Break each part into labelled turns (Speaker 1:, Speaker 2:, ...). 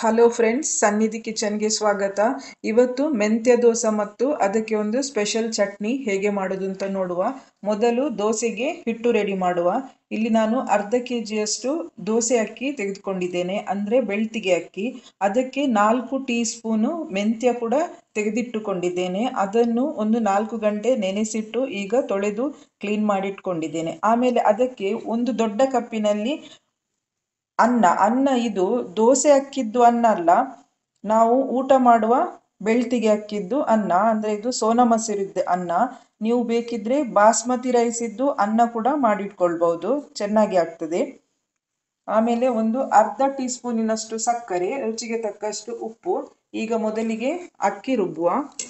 Speaker 1: hello friends ಸನ್ನಿಧಿ ಕಿಚನ್ಗೆ ಸ್ವಾಗತ ಇವತ್ತು ಮೆಂತ್ಯ ದೋಸೆ ಮತ್ತು ಅದಕ್ಕೆ ಒಂದು ಸ್ಪೆಷಲ್ ಚಟ್ನಿ ಹೇಗೆ ಮಾಡೋದು ಅಂತ ನೋಡುವ ಮೊದಲು ದೋಸೆಗೆ ಹಿಟ್ಟು ರೆಡಿ ಮಾಡುವ ಇಲ್ಲಿ ನಾನು ಅರ್ಧ ಕೆ ಜಿಯಷ್ಟು ದೋಸೆ ಅಕ್ಕಿ ತೆಗೆದುಕೊಂಡಿದ್ದೇನೆ ಅಂದರೆ ಬೆಳ್ತಿಗೆ ಅಕ್ಕಿ ಅದಕ್ಕೆ ನಾಲ್ಕು ಟೀ ಸ್ಪೂನು ಮೆಂತ್ಯ ಕೂಡ ತೆಗೆದಿಟ್ಟುಕೊಂಡಿದ್ದೇನೆ ಅದನ್ನು ಒಂದು ನಾಲ್ಕು ಗಂಟೆ ನೆನೆಸಿಟ್ಟು ಈಗ ತೊಳೆದು ಕ್ಲೀನ್ ಮಾಡಿಟ್ಕೊಂಡಿದ್ದೇನೆ ಆಮೇಲೆ ಅದಕ್ಕೆ ಒಂದು ದೊಡ್ಡ ಕಪ್ಪಿನಲ್ಲಿ ಅನ್ನ ಅನ್ನ ಇದು ದೋಸೆ ಅಕ್ಕಿದ್ದು ಅನ್ನ ಅಲ್ಲ ನಾವು ಊಟ ಮಾಡುವ ಬೆಳ್ತಿಗೆ ಅಕ್ಕಿದ್ದು ಅನ್ನ ಅಂದರೆ ಇದು ಸೋನಾ ಮಸೂರಿದ್ದು ಅನ್ನ ನೀವು ಬೇಕಿದ್ರೆ ಬಾಸ್ಮತಿ ರೈಸ್ ಇದ್ದು ಅನ್ನ ಕೂಡ ಮಾಡಿಟ್ಕೊಳ್ಬಹುದು ಚೆನ್ನಾಗಿ ಆಗ್ತದೆ ಆಮೇಲೆ ಒಂದು ಅರ್ಧ ಟೀ ಸ್ಪೂನಿನಷ್ಟು ಸಕ್ಕರೆ ರುಚಿಗೆ ತಕ್ಕಷ್ಟು ಉಪ್ಪು ಈಗ ಮೊದಲಿಗೆ ಅಕ್ಕಿ ರುಬ್ಬುವ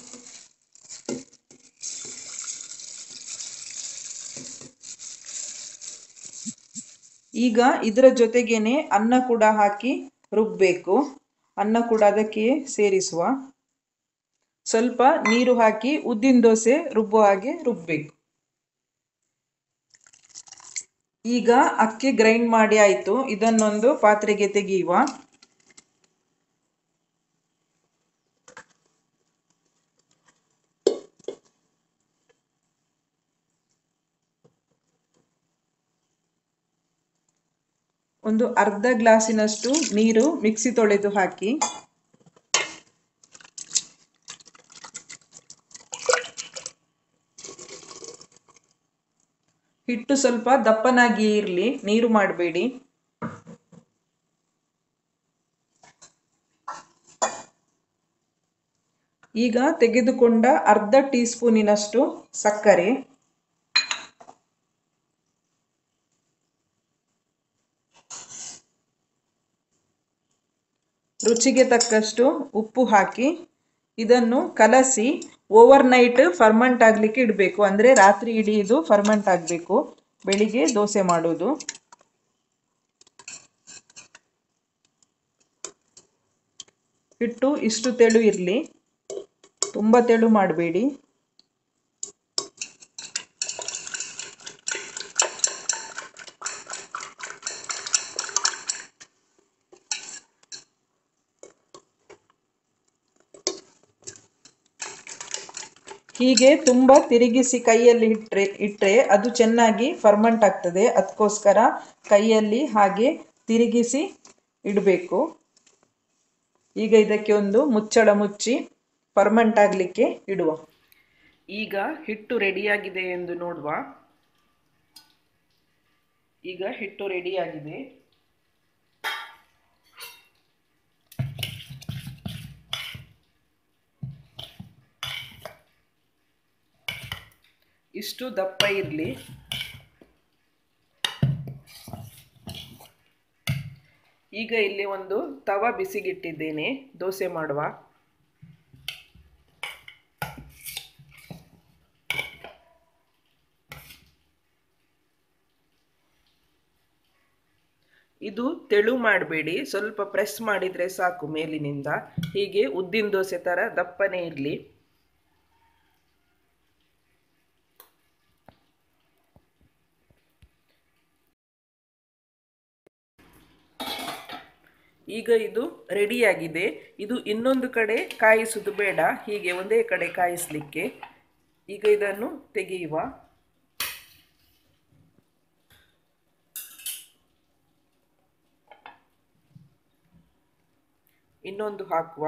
Speaker 1: ಈಗ ಇದರ ಜೊತೆಗೇನೆ ಅನ್ನ ಕೂಡ ಹಾಕಿ ರುಬ್ಬಬೇಕು ಅನ್ನ ಕೂಡ ಅದಕ್ಕೆ ಸೇರಿಸುವ ಸ್ವಲ್ಪ ನೀರು ಹಾಕಿ ಉದ್ದಿನ ದೋಸೆ ರುಬ್ಬುವ ಹಾಗೆ ರುಬ್ಬಬೇಕು ಈಗ ಅಕ್ಕಿ ಗ್ರೈಂಡ್ ಮಾಡಿ ಆಯಿತು ಇದನ್ನೊಂದು ಪಾತ್ರೆಗೆ ತೆಗೆಯುವ ಒಂದು ಅರ್ಧ ಗ್ಲಾಸಿನಷ್ಟು ನೀರು ಮಿಕ್ಸಿ ತೊಳೆದು ಹಾಕಿ ಹಿಟ್ಟು ಸ್ವಲ್ಪ ದಪ್ಪನಾಗಿ ಇರಲಿ ನೀರು ಮಾಡಬೇಡಿ ಈಗ ತೆಗೆದುಕೊಂಡ ಅರ್ಧ ಟೀ ಸ್ಪೂನಿನಷ್ಟು ಸಕ್ಕರೆ ರುಚಿಗೆ ತಕ್ಕಷ್ಟು ಉಪ್ಪು ಹಾಕಿ ಇದನ್ನು ಕಲಸಿ ಓವರ್ ನೈಟ್ ಫರ್ಮೆಂಟ್ ಆಗಲಿಕ್ಕೆ ಇಡಬೇಕು ಅಂದರೆ ರಾತ್ರಿ ಇಡೀ ಇದು ಫರ್ಮೆಂಟ್ ಆಗಬೇಕು ಬೆಳಿಗ್ಗೆ ದೋಸೆ ಮಾಡೋದು ಹಿಟ್ಟು ಇಷ್ಟು ತೆಳು ಇರಲಿ ತುಂಬ ತೆಳು ಮಾಡಬೇಡಿ ಹೀಗೆ ತುಂಬ ತಿರುಗಿಸಿ ಕೈಯಲ್ಲಿ ಇಟ್ಟರೆ ಇಟ್ಟರೆ ಅದು ಚೆನ್ನಾಗಿ ಫರ್ಮೆಂಟ್ ಆಗ್ತದೆ ಅದಕ್ಕೋಸ್ಕರ ಕೈಯಲ್ಲಿ ಹಾಗೆ ತಿರುಗಿಸಿ ಇಡಬೇಕು ಈಗ ಇದಕ್ಕೆ ಒಂದು ಮುಚ್ಚಳ ಮುಚ್ಚಿ ಫರ್ಮೆಂಟ್ ಆಗಲಿಕ್ಕೆ ಇಡುವ ಈಗ ಹಿಟ್ಟು ರೆಡಿಯಾಗಿದೆ ಎಂದು ನೋಡುವ ಈಗ ಹಿಟ್ಟು ರೆಡಿಯಾಗಿದೆ ಇಷ್ಟು ದಪ್ಪ ಇರಲಿ ಈಗ ಇಲ್ಲಿ ಒಂದು ತವ ಬಿಸಿಗಿಟ್ಟಿದ್ದೇನೆ ದೋಸೆ ಮಾಡುವ ಇದು ತೆಳು ಮಾಡಬೇಡಿ ಸ್ವಲ್ಪ ಪ್ರೆಸ್ ಮಾಡಿದರೆ ಸಾಕು ಮೇಲಿನಿಂದ ಹೀಗೆ ಉದ್ದಿನ ದೋಸೆ ಥರ ದಪ್ಪನೇ ಇರಲಿ ಈಗ ಇದು ರೆಡಿಯಾಗಿದೆ ಇದು ಇನ್ನೊಂದು ಕಡೆ ಕಾಯಿಸುವುದು ಬೇಡ ಹೀಗೆ ಒಂದೇ ಕಡೆ ಕಾಯಿಸಲಿಕ್ಕೆ ಈಗ ಇದನ್ನು ತೆಗೆಯುವ ಇನ್ನೊಂದು ಹಾಕುವ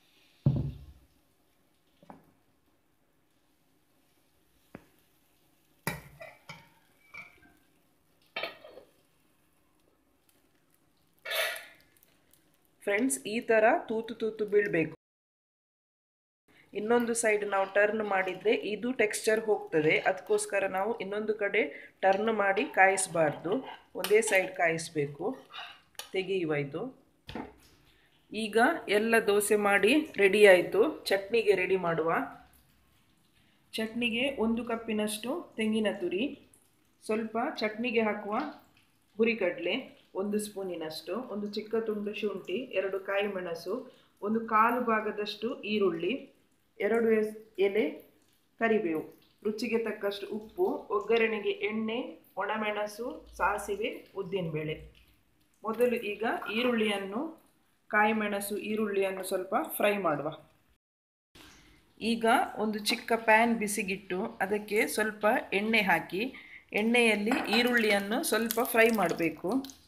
Speaker 1: ಫ್ರೆಂಡ್ಸ್ ಈ ಥರ ತೂತು ತೂತು ಬೀಳಬೇಕು ಇನ್ನೊಂದು ಸೈಡ್ ನಾವು ಟರ್ನ್ ಮಾಡಿದರೆ ಇದು ಟೆಕ್ಸ್ಚರ್ ಹೋಗ್ತದೆ ಅದಕ್ಕೋಸ್ಕರ ನಾವು ಇನ್ನೊಂದು ಕಡೆ ಟರ್ನ್ ಮಾಡಿ ಕಾಯಿಸಬಾರ್ದು ಒಂದೇ ಸೈಡ್ ಕಾಯಿಸಬೇಕು ತೆಗೆಯುವ ಇದು ಈಗ ಎಲ್ಲ ದೋಸೆ ಮಾಡಿ ರೆಡಿ ಆಯಿತು ಚಟ್ನಿಗೆ ರೆಡಿ ಮಾಡುವ ಚಟ್ನಿಗೆ ಒಂದು ಕಪ್ಪಿನಷ್ಟು ತೆಂಗಿನ ತುರಿ ಸ್ವಲ್ಪ ಚಟ್ನಿಗೆ ಹಾಕುವ ಹುರಿಗಡಲೆ ಒಂದು ಸ್ಪೂನಿನಷ್ಟು ಒಂದು ಚಿಕ್ಕ ತುಂಡು ಶುಂಠಿ ಎರಡು ಕಾಯಿ ಮೆಣಸು ಒಂದು ಕಾಲು ಭಾಗದಷ್ಟು ಈರುಳ್ಳಿ ಎರಡು ಎಲೆ ಕರಿಬೇವು ರುಚಿಗೆ ತಕ್ಕಷ್ಟು ಉಪ್ಪು ಒಗ್ಗರಣೆಗೆ ಎಣ್ಣೆ ಒಣಮೆಣಸು ಸಾಸಿವೆ ಉದ್ದಿನಬೇಳೆ ಮೊದಲು ಈಗ ಈರುಳ್ಳಿಯನ್ನು ಕಾಯಿ ಮೆಣಸು ಈರುಳ್ಳಿಯನ್ನು ಸ್ವಲ್ಪ ಫ್ರೈ ಮಾಡುವ ಈಗ ಒಂದು ಚಿಕ್ಕ ಪ್ಯಾನ್ ಬಿಸಿಗಿಟ್ಟು ಅದಕ್ಕೆ ಸ್ವಲ್ಪ ಎಣ್ಣೆ ಹಾಕಿ ಎಣ್ಣೆಯಲ್ಲಿ ಈರುಳ್ಳಿಯನ್ನು ಸ್ವಲ್ಪ ಫ್ರೈ ಮಾಡಬೇಕು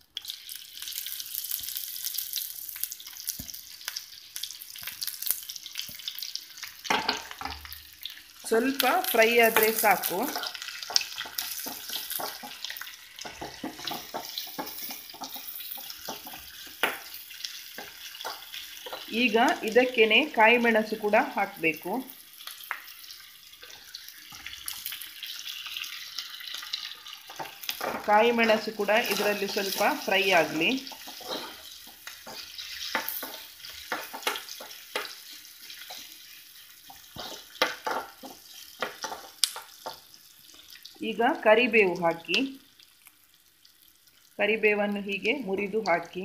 Speaker 1: ಸ್ವಲ್ಪ ಫ್ರೈ ಆದರೆ ಸಾಕು ಈಗ ಇದಕ್ಕೇನೆ ಕಾಯಿ ಮೆಣಸು ಕೂಡ ಹಾಕಬೇಕು ಕಾಯಿ ಮೆಣಸು ಕೂಡ ಇದರಲ್ಲಿ ಸ್ವಲ್ಪ ಫ್ರೈ ಆಗಲಿ ಈಗ ಕರಿಬೇವು ಹಾಕಿ ಕರಿಬೇವನ್ನು ಹೀಗೆ ಮುರಿದು ಹಾಕಿ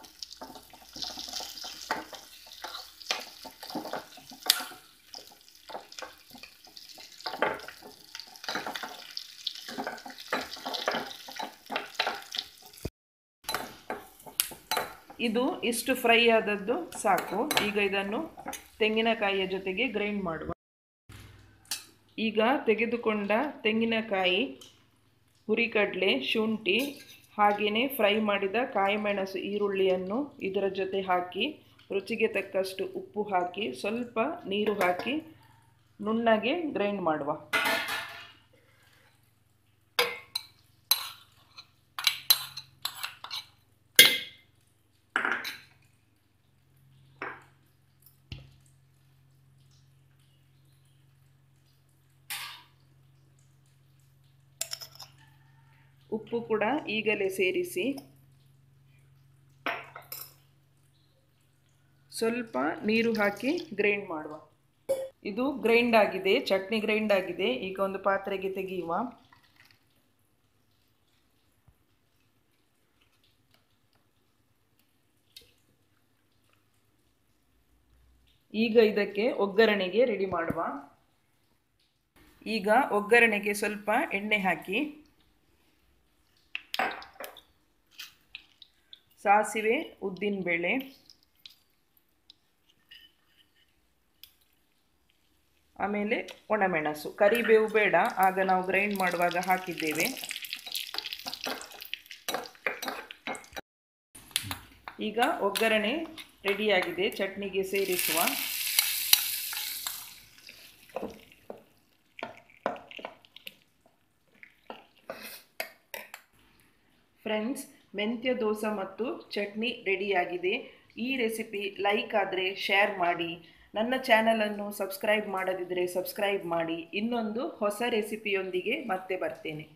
Speaker 1: ಇದು ಇಷ್ಟು ಫ್ರೈ ಆದದ್ದು ಸಾಕು ಈಗ ಇದನ್ನು ತೆಂಗಿನಕಾಯಿಯ ಜೊತೆಗೆ ಗ್ರೈಂಡ್ ಮಾಡುವ ಈಗ ತೆಗೆದುಕೊಂಡ ತೆಂಗಿನಕಾಯಿ ಹುರಿಕಡಲೆ ಶುಂಠಿ ಹಾಗೆಯೇ ಫ್ರೈ ಮಾಡಿದ ಕಾಯಿಮೆಣಸು ಈರುಳ್ಳಿಯನ್ನು ಇದರ ಜೊತೆ ಹಾಕಿ ರುಚಿಗೆ ತಕ್ಕಷ್ಟು ಉಪ್ಪು ಹಾಕಿ ಸ್ವಲ್ಪ ನೀರು ಹಾಕಿ ನುಣ್ಣಗೆ ಗ್ರೈಂಡ್ ಮಾಡುವ ಉಪ್ಪು ಕೂಡ ಈಗಲೇ ಸೇರಿಸಿ ಸ್ವಲ್ಪ ನೀರು ಹಾಕಿ ಗ್ರೈಂಡ್ ಮಾಡುವ ಇದು ಗ್ರೈಂಡ್ ಆಗಿದೆ ಚಟ್ನಿ ಗ್ರೈಂಡ್ ಆಗಿದೆ ಈಗ ಒಂದು ಪಾತ್ರೆಗೆ ತೆಗೆಯುವ ಈಗ ಇದಕ್ಕೆ ಒಗ್ಗರಣೆಗೆ ರೆಡಿ ಮಾಡುವ ಈಗ ಒಗ್ಗರಣೆಗೆ ಸ್ವಲ್ಪ ಎಣ್ಣೆ ಹಾಕಿ ಸಾಸಿವೆ ಉದ್ದಿನಬೇಳೆ ಆಮೇಲೆ ಒಣಮೆಣಸು ಕರಿಬೇವು ಬೇಡ ಆಗ ನಾವು ಗ್ರೈಂಡ್ ಮಾಡುವಾಗ ಹಾಕಿದ್ದೇವೆ ಈಗ ಒಗ್ಗರಣೆ ರೆಡಿಯಾಗಿದೆ ಚಟ್ನಿಗೆ ಸೇರಿಸುವ ಫ್ರೆಂಡ್ಸ್ ಮೆಂತ್ಯ ದೋಸೆ ಮತ್ತು ಚಟ್ನಿ ರೆಡಿಯಾಗಿದೆ ಈ ರೆಸಿಪಿ ಲೈಕ್ ಆದರೆ ಶೇರ್ ಮಾಡಿ ನನ್ನ ಚಾನಲನ್ನು ಸಬ್ಸ್ಕ್ರೈಬ್ ಮಾಡದಿದ್ದರೆ ಸಬ್ಸ್ಕ್ರೈಬ್ ಮಾಡಿ ಇನ್ನೊಂದು ಹೊಸ ರೆಸಿಪಿಯೊಂದಿಗೆ ಮತ್ತೆ ಬರ್ತೇನೆ